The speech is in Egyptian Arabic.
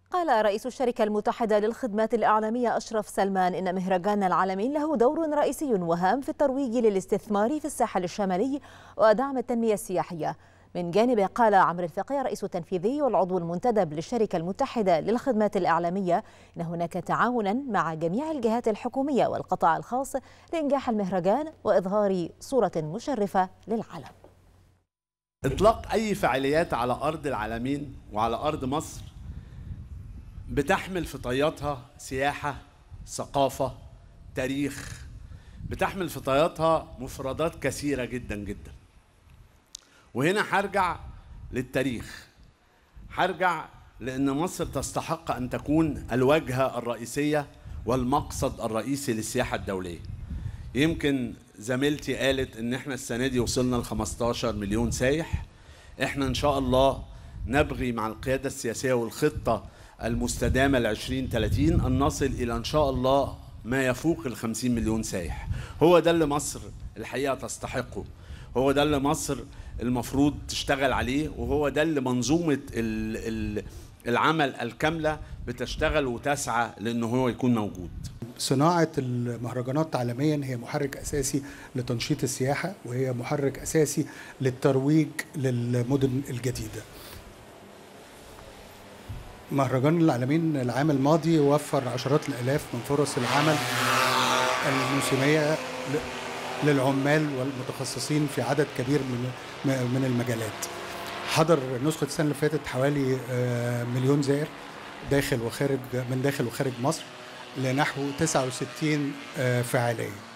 قال رئيس الشركة المتحدة للخدمات الإعلامية أشرف سلمان إن مهرجان العالمين له دور رئيسي وهام في الترويج للاستثمار في الساحل الشمالي ودعم التنمية السياحية من جانبه قال عمرو الفقيه رئيس التنفيذي والعضو المنتدب للشركة المتحدة للخدمات الإعلامية إن هناك تعاونا مع جميع الجهات الحكومية والقطاع الخاص لإنجاح المهرجان وإظهار صورة مشرفة للعالم إطلاق أي فعاليات على أرض العالمين وعلى أرض مصر بتحمل في طياتها سياحة ثقافة تاريخ بتحمل في طياتها مفردات كثيرة جدا جدا وهنا هرجع للتاريخ هرجع لأن مصر تستحق أن تكون الواجهة الرئيسية والمقصد الرئيسي للسياحة الدولية يمكن زميلتي قالت ان احنا السنه دي وصلنا ل 15 مليون سايح احنا ان شاء الله نبغي مع القياده السياسيه والخطه المستدامه ل 2030 ان نصل الى ان شاء الله ما يفوق ال 50 مليون سايح هو ده اللي مصر الحقيقه تستحقه هو ده اللي مصر المفروض تشتغل عليه وهو ده اللي منظومه ال ال العمل الكامله بتشتغل وتسعى لانه هو يكون موجود صناعة المهرجانات عالميا هي محرك أساسي لتنشيط السياحة وهي محرك أساسي للترويج للمدن الجديدة مهرجان العالمين العام الماضي وفر عشرات الآلاف من فرص العمل الموسمية للعمال والمتخصصين في عدد كبير من من المجالات حضر نسخة السنة اللي فاتت حوالي مليون زائر داخل وخارج من داخل وخارج مصر لنحو 69 فعالية